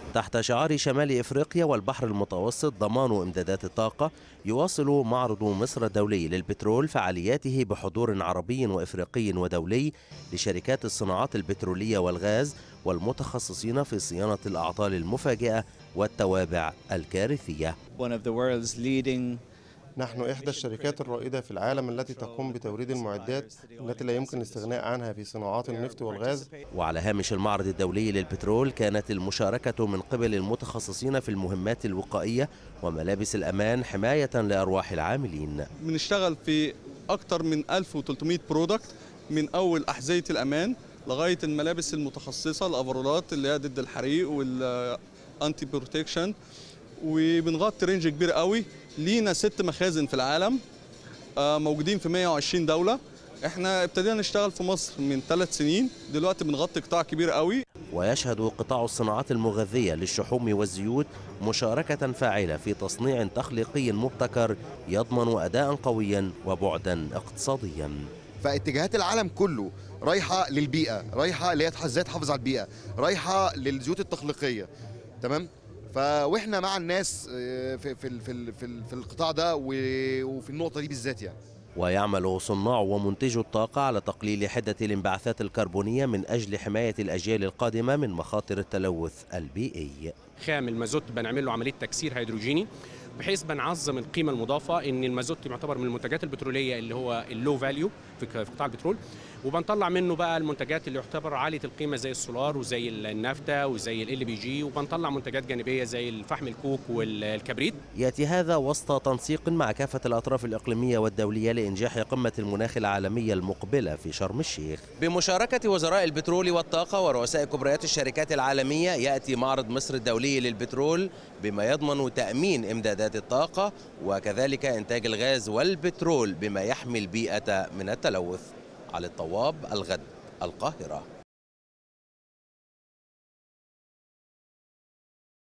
تحت شعار شمال افريقيا والبحر المتوسط ضمان امدادات الطاقه يواصل معرض مصر الدولي للبترول فعالياته بحضور عربي وافريقي ودولي لشركات الصناعات البتروليه والغاز والمتخصصين في صيانه الاعطال المفاجئه والتوابع الكارثيه. One of the world's leading نحن إحدى الشركات الرائدة في العالم التي تقوم بتوريد المعدات التي لا يمكن الاستغناء عنها في صناعات النفط والغاز وعلى هامش المعرض الدولي للبترول كانت المشاركة من قبل المتخصصين في المهمات الوقائية وملابس الأمان حماية لأرواح العاملين بنشتغل في اكتر من 1300 برودكت من اول احذيه الامان لغايه الملابس المتخصصه الافرولات اللي هي ضد الحريق والانتي بروتكشن وبنغطي رينج كبير قوي لينا ست مخازن في العالم آه، موجودين في 120 دوله احنا ابتدينا نشتغل في مصر من ثلاث سنين دلوقتي بنغطي قطاع كبير قوي ويشهد قطاع الصناعات المغذية للشحوم والزيوت مشاركة فاعلة في تصنيع تخليقي مبتكر يضمن أداء قويا وبعدا اقتصاديا فاتجاهات العالم كله رايحه للبيئه رايحه اللي هي تح- ازاي تحافظ على البيئه رايحه للزيوت التخليقيه تمام ف واحنا مع الناس آه، في في ال- في ال- في ال- في القطاع ده و- وفي النقطه دي بالذات يعني ويعمل صناع ومنتجو الطاقة على تقليل حدة الانبعاثات الكربونية من أجل حماية الأجيال القادمة من مخاطر التلوث البيئي خام المازوت بنعمل له عمليه تكسير هيدروجيني بحيث بنعظم القيمه المضافه ان المازوت يعتبر من المنتجات البتروليه اللي هو اللو فاليو في ك- في قطاع البترول وبنطلع منه بقى المنتجات اللي يعتبر عاليه القيمه زي السولار وزي النافتا وزي ال بي جي وبنطلع منتجات جانبيه زي الفحم الكوك والكبريت يأتي هذا وسط تنسيق مع كافة الأطراف الإقليمية والدولية لإنجاح قمة المناخ العالمية المقبلة في شرم الشيخ بمشاركة وزراء البترول والطاقة ورؤساء كبريات الشركات العالمية يأتي معرض مصر الدولي للبترول بما يضمن تأمين إمدادات الطاقة وكذلك إنتاج الغاز والبترول بما يحمي البيئة من التلوث على الطواب الغد القاهرة